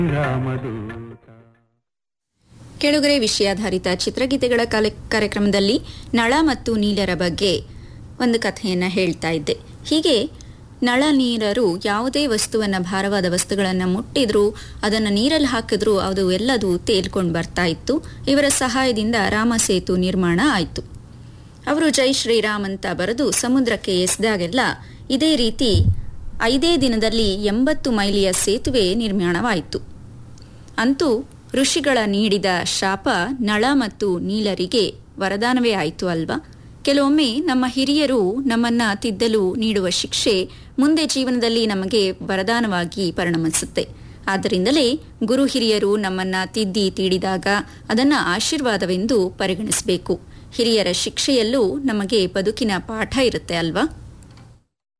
ರಾಮದೂತ ಕೆಳಗರೆ ವಿಷಯಾಧಾರಿತ ಚಿತ್ರಗೀತೆಗಳ ಕಾಲ- ಕಾರ್ಯಕ್ರಮದಲ್ಲಿ ನಳ ಮತ್ತು ನೀಲರ ಬಗ್ಗೆ ಒಂದು ಕಥೆಯನ್ನು ಹೇಳ್ತಾ ಇದ್ದೆ ಹೀಗೆ ನಳ ನೀರರು ಯಾವುದೇ ವಸ್ತುವನ್ನು ಭಾರವಾದ ವಸ್ತುಗಳನ್ನು ಮುಟ್ಟಿದ್ರು ಅದನ್ನು ನೀರಲ್ಲಿ ಹಾಕಿದ್ರು ಅದು ಎಲ್ಲದು ತೇಲ್ಕೊಂಡು ಬರ್ತಾ ಇತ್ತು ಇವರ ಸಹಾಯದಿಂದ ರಾಮ ಸೇತು ನಿರ್ಮಾಣ ಆಯಿತು ಅವರು ಜೈ ಶ್ರೀರಾಮ್ ಅಂತ ಬರೆದು ಸಮುದ್ರಕ್ಕೆ ಎಸೆದಾಗೆಲ್ಲ ಇದೇ ರೀತಿ ಐದೇ ದಿನದಲ್ಲಿ ಎಂಬತ್ತು ಮೈಲಿಯ ಸೇತುವೆ ನಿರ್ಮಾಣವಾಯಿತು ಅಂತೂ ಋಷಿಗಳ ನೀಡಿದ ಶಾಪ ನಳ ಮತ್ತು ನೀಲರಿಗೆ ವರದಾನವೇ ಆಯಿತು ಅಲ್ವಾ ಕೆಲವೊಮ್ಮೆ ನಮ್ಮ ಹಿರಿಯರು ನಮ್ಮನ್ನ ತಿದ್ದಲು ನೀಡುವ ಶಿಕ್ಷೆ ಮುಂದೆ ಜೀವನದಲ್ಲಿ ನಮಗೆ ವರದಾನವಾಗಿ ಪರಿಣಮಿಸುತ್ತೆ ಆದ್ದರಿಂದಲೇ ಗುರು ಹಿರಿಯರು ನಮ್ಮನ್ನ ತಿದ್ದಿ ತೀಡಿದಾಗ ಅದನ್ನ ಆಶೀರ್ವಾದವೆಂದು ಪರಿಗಣಿಸಬೇಕು ಹಿರಿಯರ ಶಿಕ್ಷೆಯಲ್ಲೂ ನಮಗೆ ಬದುಕಿನ ಪಾಠ ಇರುತ್ತೆ ಅಲ್ವಾ